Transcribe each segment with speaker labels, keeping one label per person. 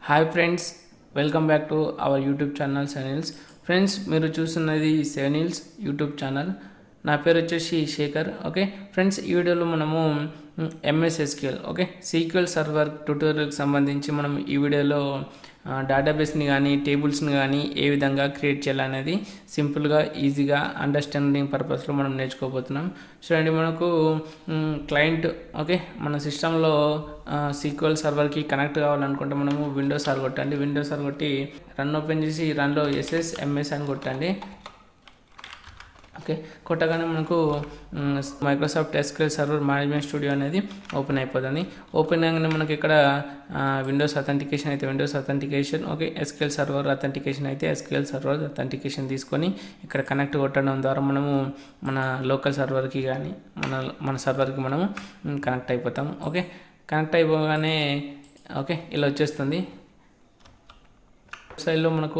Speaker 1: hi friends welcome back to our YouTube channel seven hills friends మీరు చూస్తున్నది సెవెనిల్స్ YouTube channel నా పేరు వచ్చేసి శేఖర్ ఓకే ఫ్రెండ్స్ ఈ వీడియోలో మనము MS SQL okay sequel server ట్యూటోరియల్కి సంబంధించి మనం ఈ వీడియోలో డేటాబేస్ని కానీ టేబుల్స్ని కానీ ఏ విధంగా క్రియేట్ చేయాలనేది సింపుల్గా ఈజీగా అండర్స్టాండింగ్ పర్పస్లో మనం నేర్చుకోబోతున్నాం చూడండి మనకు క్లయింట్ ఓకే మన సిస్టంలో సీక్వెల్ సర్వర్కి కనెక్ట్ కావాలనుకుంటే మనము విండోస్ ఆర్ కొట్టండి విండోస్ ఆర్ కొట్టి రన్ ఓపెన్ చేసి రన్లో ఎస్ఎస్ ఎంఎస్ అని కొట్టండి ఓకే కొట్టగానే మనకు Microsoft SQL server management studio అనేది ఓపెన్ అయిపోతుంది ఓపెన్ అయ్యగానే మనకి ఇక్కడ విండోస్ అథెంటికేషన్ అయితే Windows authentication okay SQL server authentication అయితే ఎస్క్యూఎల్ సర్వర్ అథెంటికేషన్ తీసుకొని ఇక్కడ కనెక్ట్ కొట్టడం ద్వారా మనము మన లోకల్ సర్వర్కి కానీ మన మన సర్వర్కి మనము కనెక్ట్ అయిపోతాం ఓకే కనెక్ట్ అయిపోగానే ఓకే ఇలా వచ్చేస్తుంది వెబ్సైట్లో మనకు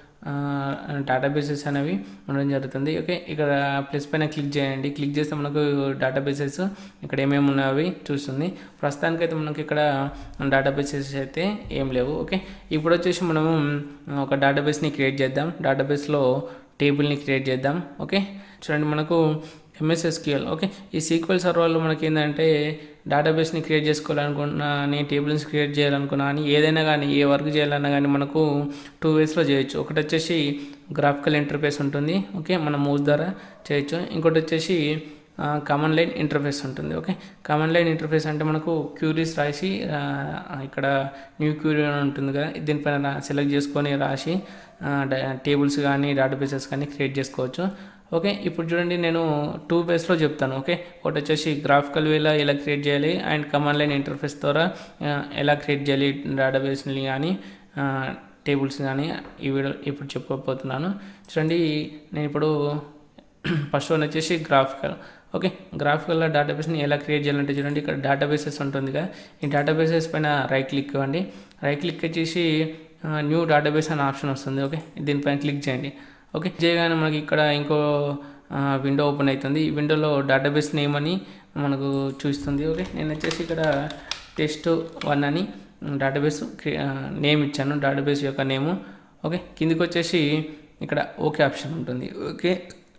Speaker 1: డేటాబేసెస్ అనేవి ఉండడం జరుగుతుంది ఓకే ఇక్కడ ప్లస్ పైన క్లిక్ చేయండి క్లిక్ చేస్తే మనకు డేటాబేసెస్ ఇక్కడ ఏమేమి ఉన్నాయో చూస్తుంది ప్రస్తుతానికైతే మనకి ఇక్కడ డేటాబేసెస్ అయితే ఏం లేవు ఓకే ఇప్పుడు వచ్చేసి మనము ఒక డేటాబేస్ని క్రియేట్ చేద్దాం డేటాబేస్లో టేబుల్ని క్రియేట్ చేద్దాం ఓకే చూడండి మనకు ఎంఎస్ఎస్క్యూఎల్ ఓకే ఈ సీక్వెల్ సర్వర్లో మనకి ఏంటంటే డేటాబేస్ని క్రియేట్ చేసుకోవాలనుకున్నా అని టేబుల్స్ క్రియేట్ చేయాలనుకున్నా అని ఏదైనా కానీ ఏ వర్క్ చేయాలన్నా కానీ మనకు టూ వేస్లో చేయొచ్చు ఒకటి వచ్చేసి గ్రాఫికల్ ఇంటర్ఫేస్ ఉంటుంది ఓకే మన మౌస్ ద్వారా చేయొచ్చు ఇంకోటి వచ్చేసి కామన్ లైన్ ఇంటర్ఫేస్ ఉంటుంది ఓకే కామన్ లైన్ ఇంటర్ఫేస్ అంటే మనకు క్యూరీస్ రాసి ఇక్కడ న్యూ క్యూరీ అని ఉంటుంది కదా దీనిపైన సెలెక్ట్ చేసుకొని రాసి టేబుల్స్ కానీ డేటాబేసెస్ కానీ క్రియేట్ చేసుకోవచ్చు ఓకే ఇప్పుడు చూడండి నేను టూ బేస్లో చెప్తాను ఓకే ఒకటి వచ్చేసి గ్రాఫికల్ వేలో ఎలా క్రియేట్ చేయాలి అండ్ కమాండ్ లైన్ ఇంటర్ఫేస్ ద్వారా ఎలా క్రియేట్ చేయాలి డేటాబేస్ని కానీ టేబుల్స్ కానీ ఈ వీడియో ఇప్పుడు చెప్పుకోబోతున్నాను చూడండి నేను ఇప్పుడు ఫస్ట్ వన్ వచ్చేసి గ్రాఫికల్ ఓకే గ్రాఫికల్లో డేటాబేస్ని ఎలా క్రియేట్ చేయాలంటే చూడండి ఇక్కడ డేటాబేసెస్ ఉంటుంది కదా ఈ డేటాబేసెస్ పైన రైట్ క్లిక్ ఇవ్వండి రైట్ క్లిక్ వచ్చేసి న్యూ డేటాబేస్ అనే ఆప్షన్ వస్తుంది ఓకే దీనిపైన క్లిక్ చేయండి ఓకే చేయగానే మనకి ఇక్కడ ఇంకో విండో ఓపెన్ అవుతుంది ఈ విండోలో డేటాబేస్ నేమ్ అని మనకు చూస్తుంది ఓకే నేను వచ్చేసి ఇక్కడ టెస్ట్ వన్ అని డేటాబేస్ నేమ్ ఇచ్చాను డేటాబేస్ యొక్క నేము ఓకే కిందికి వచ్చేసి ఇక్కడ ఓకే ఆప్షన్ ఉంటుంది ఓకే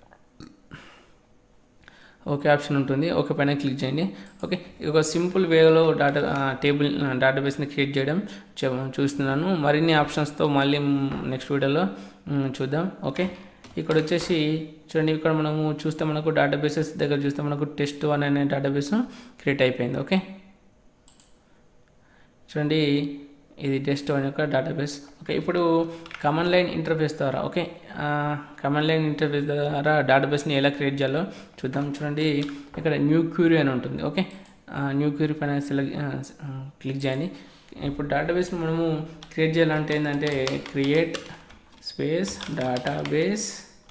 Speaker 1: ఓకే ఆప్షన్ ఉంటుంది ఓకే పైన క్లిక్ చేయండి ఓకే ఒక సింపుల్ వేలో డాటా టేబుల్ డేటాబేస్ని క్రియేట్ చేయడం చూస్తున్నాను మరిన్ని ఆప్షన్స్తో మళ్ళీ నెక్స్ట్ వీడియోలో చూద్దాం ఓకే ఇక్కడ వచ్చేసి చూడండి ఇక్కడ మనము చూస్తే మనకు డేటాబేసెస్ దగ్గర చూస్తే మనకు టెస్ట్ వన్ అనే డేటాబేస్ క్రియేట్ అయిపోయింది ఓకే చూడండి ఇది టెస్ట్ వన్ యొక్క డేటాబేస్ ఓకే ఇప్పుడు కమాండ్ లైన్ ఇంటర్ఫేస్ ద్వారా ఓకే కమాండ్ లైన్ ఇంటర్ఫేస్ ద్వారా డేటాబేస్ని ఎలా క్రియేట్ చేయాలో చూద్దాం చూడండి ఇక్కడ న్యూ క్యూరీ అని ఉంటుంది ఓకే న్యూ క్యూరీ పైన సెలెక్ట్ క్లిక్ చేయండి ఇప్పుడు డేటాబేస్ని మనము క్రియేట్ చేయాలంటే ఏంటంటే create space database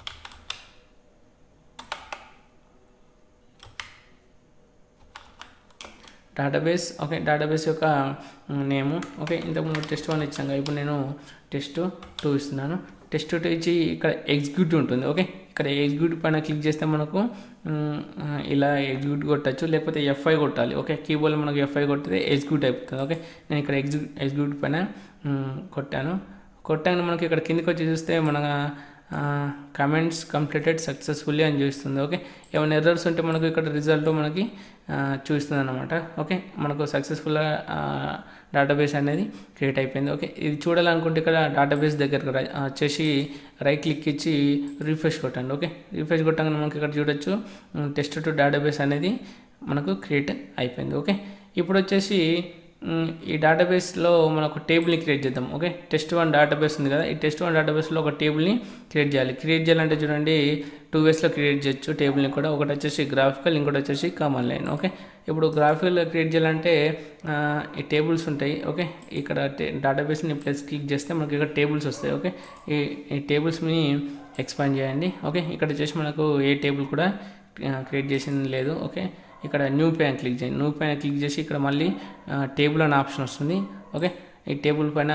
Speaker 1: database okay database యొక్క నేము ఓకే ఇంతకుముందు టెస్ట్ వన్ ఇచ్చాను ఇప్పుడు నేను టెస్ట్ టూ ఇస్తున్నాను టెస్ట్ టూ ఇచ్చి ఇక్కడ ఎగ్జిక్యూటివ్ ఉంటుంది ఓకే ఇక్కడ ఎగ్జిక్యూటివ్ పైన క్లిక్ చేస్తే మనకు ఇలా ఎగ్జిక్యూటివ్ కొట్టచ్చు లేకపోతే ఎఫ్ఐ కొట్టాలి ఓకే కీబోర్డ్లో మనకు ఎఫ్ఐ కొట్టితే ఎగ్జిక్యూట్ అయిపోతుంది ఓకే నేను ఇక్కడ ఎగ్జిక్యూ ఎగ్జిక్యూటివ్ పైన కొట్టాను కొట్టాక మనకి ఇక్కడ కిందికి వచ్చి చూస్తే మన కమెంట్స్ కంప్లీటెడ్ సక్సెస్ఫుల్లీ అని చూస్తుంది ఓకే ఏమైనా ఎర్రర్స్ ఉంటే మనకు ఇక్కడ రిజల్ట్ మనకి చూస్తుంది అనమాట ఓకే మనకు సక్సెస్ఫుల్గా డేటాబేస్ అనేది క్రియేట్ అయిపోయింది ఓకే ఇది చూడాలనుకుంటే ఇక్కడ డేటాబేస్ దగ్గరకు వచ్చేసి రైట్ క్లిక్ ఇచ్చి రీఫ్రెష్ కొట్టండి ఓకే రీఫ్రెష్ కొట్టగానే మనకి ఇక్కడ చూడొచ్చు టెస్ట్ టు డేటాబేస్ అనేది మనకు క్రియేట్ అయిపోయింది ఓకే ఇప్పుడు వచ్చేసి ఈ డేటాబేస్లో మనం ఒక టేబుల్ని క్రియేట్ చేద్దాం ఓకే టెస్ట్ వన్ డేటాబేస్ ఉంది కదా ఈ టెస్ట్ వన్ డేటాబేస్లో ఒక టేబుల్ని క్రియేట్ చేయాలి క్రియేట్ చేయాలంటే చూడండి టూ వేస్లో క్రియేట్ చేయొచ్చు టేబుల్ని కూడా ఒకటి వచ్చేసి గ్రాఫికల్ ఇంకోటి వచ్చేసి కామన్ లైన్ ఓకే ఇప్పుడు గ్రాఫికల్ క్రియేట్ చేయాలంటే ఈ టేబుల్స్ ఉంటాయి ఓకే ఇక్కడ డేటాబేస్ని ప్లస్ క్లిక్ చేస్తే మనకి ఇక్కడ టేబుల్స్ వస్తాయి ఓకే ఈ ఈ టేబుల్స్ని ఎక్స్పాండ్ చేయండి ఓకే ఇక్కడ వచ్చేసి మనకు ఏ టేబుల్ కూడా క్రియేట్ చేసింది లేదు ఓకే ఇక్కడ న్యూ పైన క్లిక్ చేయండి న్యూ పైన క్లిక్ చేసి ఇక్కడ మళ్ళీ టేబుల్ అనే ఆప్షన్ వస్తుంది ఓకే ఈ టేబుల్ పైన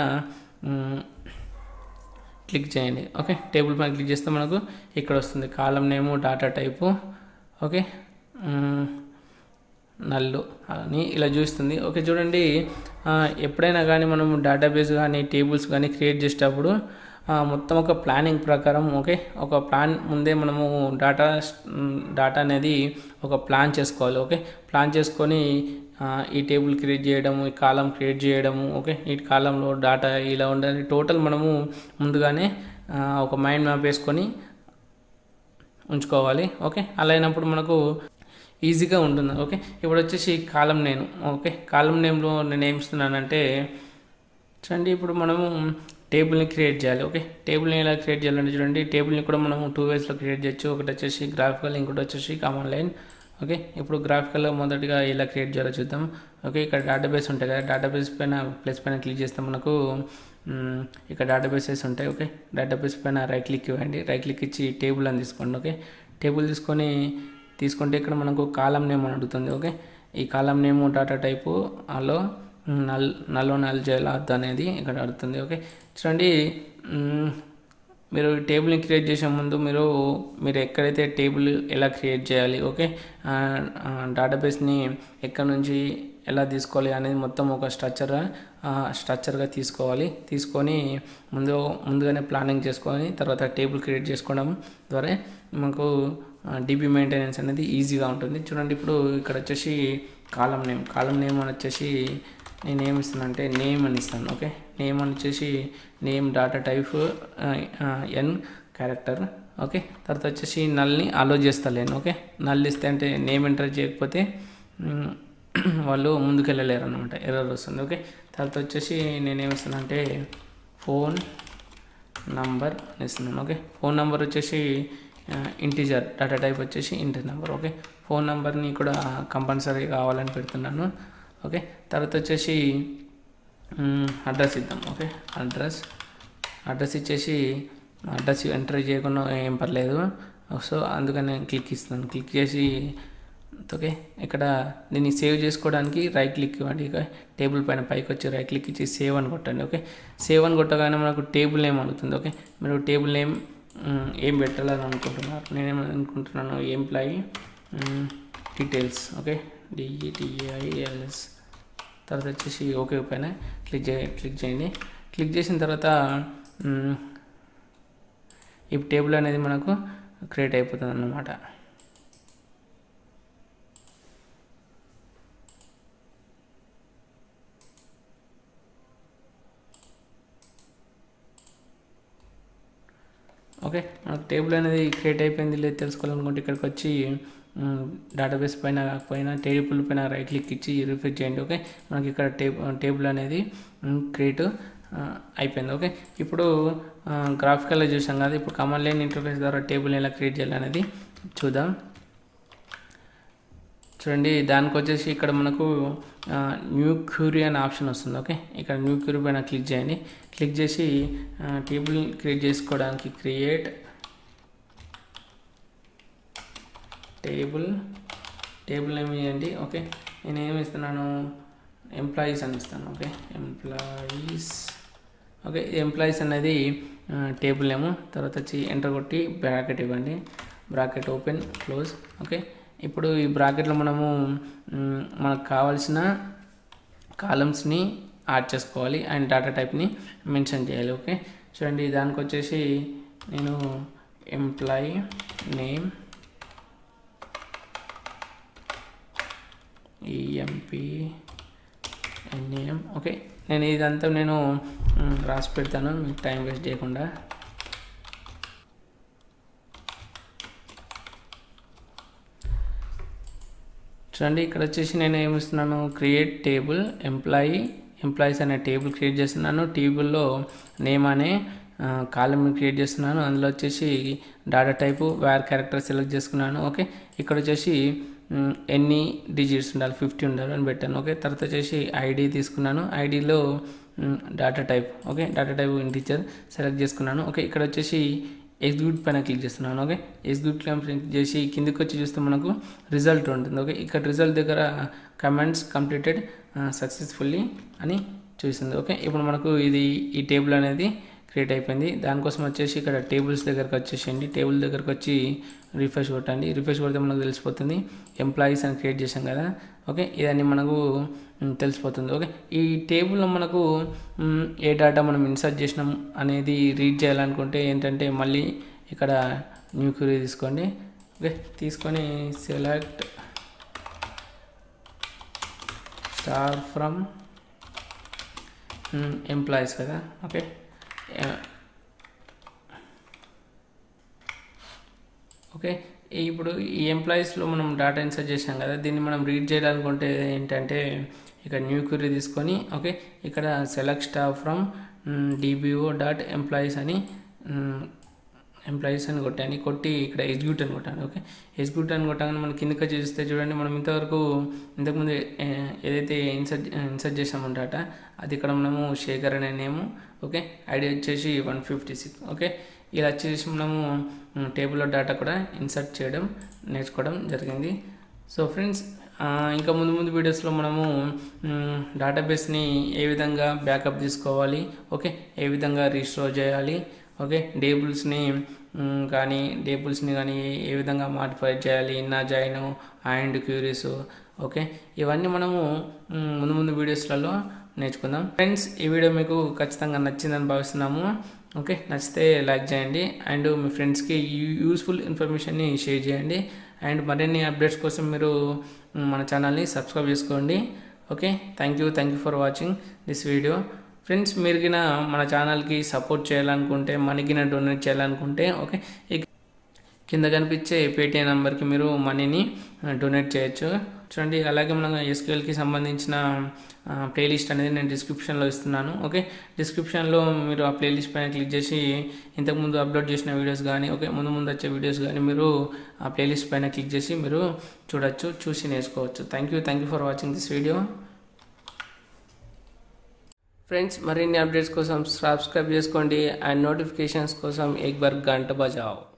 Speaker 1: క్లిక్ చేయండి ఓకే టేబుల్ పైన క్లిక్ చేస్తే మనకు ఇక్కడ వస్తుంది column name data type okay null అని ఇలా చూస్తుంది ఓకే చూడండి ఆ, ఎప్పుడైనా కానీ మనం డేటాబేస్ కానీ టేబుల్స్ కానీ క్రియేట్ చేసేటప్పుడు ఆ, మొత్తం ఒక ప్లానింగ్ ప్రకారం ఓకే ఒక ప్లాన్ ముందే మనము డాటా డాటా అనేది ఒక ప్లాన్ చేసుకోవాలి ఓకే ప్లాన్ చేసుకొని ఆ, ఈ టేబుల్ క్రియేట్ చేయడము ఈ కాలం క్రియేట్ చేయడము ఓకే ఈ కాలంలో డాటా ఇలా ఉండాలి టోటల్ మనము ముందుగానే ఆ, ఒక మైండ్ మ్యాప్ వేసుకొని ఉంచుకోవాలి ఓకే అలా అయినప్పుడు మనకు ఈజీగా ఉంటుంది ఓకే ఇప్పుడు వచ్చేసి కాలం నేను ఓకే కాలం నేమ్లో నేను ఏమి ఇస్తున్నానంటే చూడండి ఇప్పుడు మనము టేబుల్ని క్రియేట్ చేయాలి ఓకే టేబుల్ని ఎలా క్రియేట్ చేయాలంటే చూడండి టేబుల్ని కూడా మనము టూ వేస్లో క్రియేట్ చేయొచ్చు ఒకటి వచ్చేసి గ్రాఫికల్ ఇంకోటి వచ్చేసి కామన్ లైన్ ఓకే ఇప్పుడు గ్రాఫికల్ మొదటిగా ఎలా క్రియేట్ చేయాలో చూద్దాం ఓకే ఇక్కడ డేటాబేస్ ఉంటాయి కదా డేటాబేస్ పైన ప్లస్ పైన క్లిక్ చేస్తే మనకు మ్, ఇక్కడ డేటాబేసెస్ ఉంటాయి ఓకే డేటాబేస్ పైన రైట్ క్లిక్ ఇవ్వండి రైట్ క్లిక్ ఇచ్చి టేబుల్ అని తీసుకోండి ఓకే టేబుల్ తీసుకొని తీసుకుంటే ఇక్కడ మనకు కాలం నేమ్ అని అడుగుతుంది ఓకే ఈ column name data type allow null నల్లో నల్ జలాద్ అనేది ఇక్కడ అడుగుతుంది ఓకే చూడండి మ్, మీరు టేబుల్ని క్రియేట్ చేసే ముందు మీరు మీరు ఎక్కడైతే టేబుల్ ఎలా క్రియేట్ చేయాలి ఓకే డేటాబేస్ని ఎక్కడి నుంచి ఎలా తీసుకోవాలి అనేది మొత్తం ఒక స్ట్రక్చర్ స్ట్రక్చర్గా తీసుకోవాలి తీసుకొని ముందు ముందుగానే ప్లానింగ్ చేసుకొని తర్వాత టేబుల్ క్రియేట్ చేసుకోవడం ద్వారా మనకు డిబి మెయింటెనెన్స్ అనేది ఈజీగా ఉంటుంది చూడండి ఇప్పుడు ఇక్కడ వచ్చేసి కాలం నేమ్ కాలం నేమ్ అని వచ్చేసి నేను ఏమి ఇస్తాను అంటే నేమ్ అని ఇస్తాను ఓకే నేమ్ అని వచ్చేసి name data type N character okay తర్వాత వచ్చేసి నల్ని అలో చేస్తాను నేను ఓకే నల్ ఇస్తే అంటే నేమ్ ఎంటర్ చేయకపోతే మ్, వాళ్ళు ముందుకు వెళ్ళలేరు అనమాట ఎర్రర్ వస్తుంది ఓకే తర్వాత వచ్చేసి నేను ఏమి ఇస్తాను అంటే ఫోన్ నంబర్ అని ఇస్తున్నాను ఓకే ఫోన్ నంబర్ వచ్చేసి ఇంటిజర్ డేటా టైప్ వచ్చేసి ఇంటి నెంబర్ ఓకే ఫోన్ నెంబర్ని కూడా కంపల్సరీ కావాలని పెడుతున్నాను ఓకే తర్వాత వచ్చేసి అడ్రస్ ఇద్దాం ఓకే అడ్రస్ అడ్రస్ ఇచ్చేసి అడ్రస్ ఎంటర్ చేయకుండా ఏం పర్లేదు సో అందుకని నేను క్లిక్ ఇస్తాను క్లిక్ చేసి ఓకే ఇక్కడ దీన్ని సేవ్ చేసుకోవడానికి రైట్ క్లిక్ ఇవ్వండి ఇక టేబుల్ పైన పైకి వచ్చి రైట్ క్లిక్ ఇచ్చి సేవ్ అని కొట్టండి ఓకే సేవ్ అని కొట్టగానే మనకు టేబుల్ నేమ్ అడుగుతుంది ఓకే మీరు టేబుల్ నేమ్ మ్, ఏం పెట్టాలని అనుకుంటున్నారు నేనేం అనుకుంటున్నాను ఎంప్లాయీ డీటెయిల్స్ ఓకే డిఈటిఐఎల్ఎస్ తర్వాత వచ్చేసి ఓకే పైన క్లిక్ చే క్లిక్ చేయండి క్లిక్ చేసిన తర్వాత మ్, ఈ టేబుల్ అనేది మనకు క్రియేట్ అయిపోతుంది అన్నమాట ఓకే మనకు టేబుల్ అనేది క్రియేట్ అయిపోయింది లేదు తెలుసుకోవాలనుకుంటే ఇక్కడికి వచ్చి డేటాబేస్ పైన కాకపోయినా టేబుల్ పైన రైట్ క్లిక్ ఇచ్చి రిఫ్రెష్ చేయండి ఓకే మనకి ఇక్కడ టేబుల్ టేబుల్ అనేది క్రియేట్ అయిపోయింది ఓకే ఇప్పుడు గ్రాఫికల్లో చూసాం కదా ఇప్పుడు కమాండ్ లైన్ ఇంటర్ఫేస్ ద్వారా టేబుల్ ఎలా క్రియేట్ చేయాలనేది చూద్దాం చూడండి దానికి వచ్చేసి ఇక్కడ మనకు న్యూ క్యూరీ అనే ఆప్షన్ వస్తుంది ఓకే ఇక్కడ న్యూ క్యూరీ పైన క్లిక్ చేయండి క్లిక్ చేసి టేబుల్ క్రియేట్ చేసుకోవడానికి క్రియేట్ టేబుల్ టేబుల్ ఏమి ఇవ్వండి ఓకే నేను ఏమి ఇస్తున్నాను ఎంప్లాయీస్ అని ఇస్తాను ఓకే ఎంప్లాయీస్ ఓకే ఎంప్లాయీస్ అనేది టేబుల్ ఏమో తర్వాత వచ్చి ఎంటర్ కొట్టి బ్రాకెట్ ఇవ్వండి బ్రాకెట్ ఓపెన్ క్లోజ్ ఓకే ఇప్పుడు ఈ బ్రాకెట్లో మనము మ్, మనకు కావాల్సిన కాలమ్స్ని యాడ్ చేసుకోవాలి అండ్ డేటా టైప్ని మెన్షన్ చేయాలి ఓకే చూడండి దానికి వచ్చేసి నేను employee name E M P N A M okay నేను ఇదంతా నేను మ్, రాసి పెడతాను మీకు టైం వేస్ట్ చేయకుండా చూడండి ఇక్కడ వచ్చేసి నేను ఏమిస్తున్నాను క్రియేట్ టేబుల్ ఎంప్లాయీ ఎంప్లాయీస్ అనే టేబుల్ క్రియేట్ చేస్తున్నాను టేబుల్లో నేమ్ అనే కాలమ్ క్రియేట్ చేస్తున్నాను అందులో వచ్చేసి data type var character select చేసుకున్నాను ఓకే ఇక్కడ వచ్చేసి మ్, ఎన్ని డిజిట్స్ ఉండాలి ఫిఫ్టీ ఉండాలి అని పెట్టాను ఓకే తర్వాత వచ్చేసి ఐడి తీసుకున్నాను ఐడిలో data type okay data type integer select చేసుకున్నాను ఓకే ఇక్కడ వచ్చేసి ఎగ్జిక్యూట్ పైన క్లిక్ చేస్తున్నాను ఓకే ఎగ్జిక్యూట్ క్లిక్ చేసి కిందికి వచ్చి చూస్తే మనకు రిజల్ట్ ఉంటుంది ఓకే ఇక్కడ రిజల్ట్ దగ్గర కమెంట్స్ కంప్లీటెడ్ సక్సెస్ఫుల్లీ అని చూస్తుంది ఓకే ఇప్పుడు మనకు ఇది ఈ టేబుల్ అనేది క్రియేట్ అయిపోయింది దానికోసం వచ్చేసి ఇక్కడ టేబుల్స్ దగ్గరకు వచ్చేసేయండి టేబుల్ దగ్గరకు వచ్చి రిఫ్రెష్ కొట్టండి రిఫ్రెష్ కొడితే మనకు తెలిసిపోతుంది ఎంప్లాయీస్ అని క్రియేట్ చేసాం కదా ఓకే ఇదన్నీ మనకు మ్, తెలిసిపోతుంది ఓకే ఈ టేబుల్లో మనకు మ్, ఏ డేటా మనం ఇన్సర్ట్ చేసినాం అనేది రీడ్ చేయాలనుకుంటే ఏంటంటే మళ్ళీ ఇక్కడ న్యూ క్యూరీ తీసుకోండి ఓకే తీసుకొని సెలెక్ట్ స్టార్ ఫ్రమ్ ఎంప్లాయీస్ కదా ఓకే ఓకే ఇప్పుడు ఈ ఎంప్లాయీస్లో మనం డేటా ఇన్సర్ట్ చేసాం కదా దీన్ని మనం రీడ్ చేయాలనుకుంటే ఏంటంటే ఇక్కడ న్యూ క్యూరీ తీసుకొని ఓకే ఇక్కడ select staff from D B O dot employees అని ఎంప్లాయీస్ అని కొట్టాను కొట్టి ఇక్కడ ఎగ్జిక్యూట్ అని కొట్టాను ఓకే ఎగ్జిక్యూట్ అని కొట్టగానే మనం కిందకి చూస్తే చూడండి మనం ఇంతవరకు ఇంతకుముందు ఏ, ఏదైతే ఇన్సర్ట్ ఇన్సర్ట్ చేసామో డేటా అది ఇక్కడ మనము శేఖర్ అనే నేము ఓకే ఐడి వచ్చేసి వన్ ఫిఫ్టీ సిక్స్ ఓకే ఇలా చేసి మనము టేబుల్లో డేటా కూడా ఇన్సర్ట్ చేయడం నేర్చుకోవడం జరిగింది సో ఫ్రెండ్స్ ఇంకా ముందు ముందు వీడియోస్లో మనము డేటాబేస్ని ఏ విధంగా బ్యాకప్ తీసుకోవాలి ఓకే ఏ విధంగా రీస్టోర్ చేయాలి ఓకే టేబుల్స్ని కానీ టేబుల్స్ని కానీ ఏ విధంగా మాడిఫై చేయాలి ఇన్నా జాయిన్ అండ్ క్యూరీస్ ఓకే ఇవన్నీ మనము మ్, ముందు ముందు వీడియోస్లలో నేర్చుకుందాం ఫ్రెండ్స్ ఈ వీడియో మీకు ఖచ్చితంగా నచ్చిందని భావిస్తున్నాము ఓకే నచ్చితే లైక్ చేయండి అండ్ మీ ఫ్రెండ్స్కి యూస్ఫుల్ ఇన్ఫర్మేషన్ని షేర్ చేయండి అండ్ మరిన్ని అప్డేట్స్ కోసం మీరు మ్, మన ఛానల్ని సబ్స్క్రైబ్ చేసుకోండి okay thank you thank you for watching this video friends మీరు గిన మన ఛానల్కి సపోర్ట్ చేయాలనుకుంటే మనకిన డొనేట్ చేయాలనుకుంటే ఓకే ఈ కింద కనిపించే పేటిఎం నెంబర్కి మీరు మనీని డొనేట్ చేయొచ్చు చూడండి అలాగే మనం ఎస్క్యూఎల్కి సంబంధించిన ప్లేలిస్ట్ అనేది నేను డిస్క్రిప్షన్లో ఇస్తున్నాను ఓకే డిస్క్రిప్షన్లో మీరు ఆ ప్లేలిస్ట్ పైన క్లిక్ చేసి ఇంతకుముందు అప్లోడ్ చేసిన వీడియోస్ కానీ ఓకే ముందు ముందు వచ్చే వీడియోస్ కానీ మీరు ఆ ప్లేలిస్ట్ పైన క్లిక్ చేసి మీరు చూడొచ్చు చూసి నేర్చుకోవచ్చు thank you thank you for watching this video friends మరిన్ని అప్డేట్స్ కోసం సబ్స్క్రైబ్ చేసుకోండి అండ్ నోటిఫికేషన్స్ కోసం ఎక్ బార్ గంట బజావ్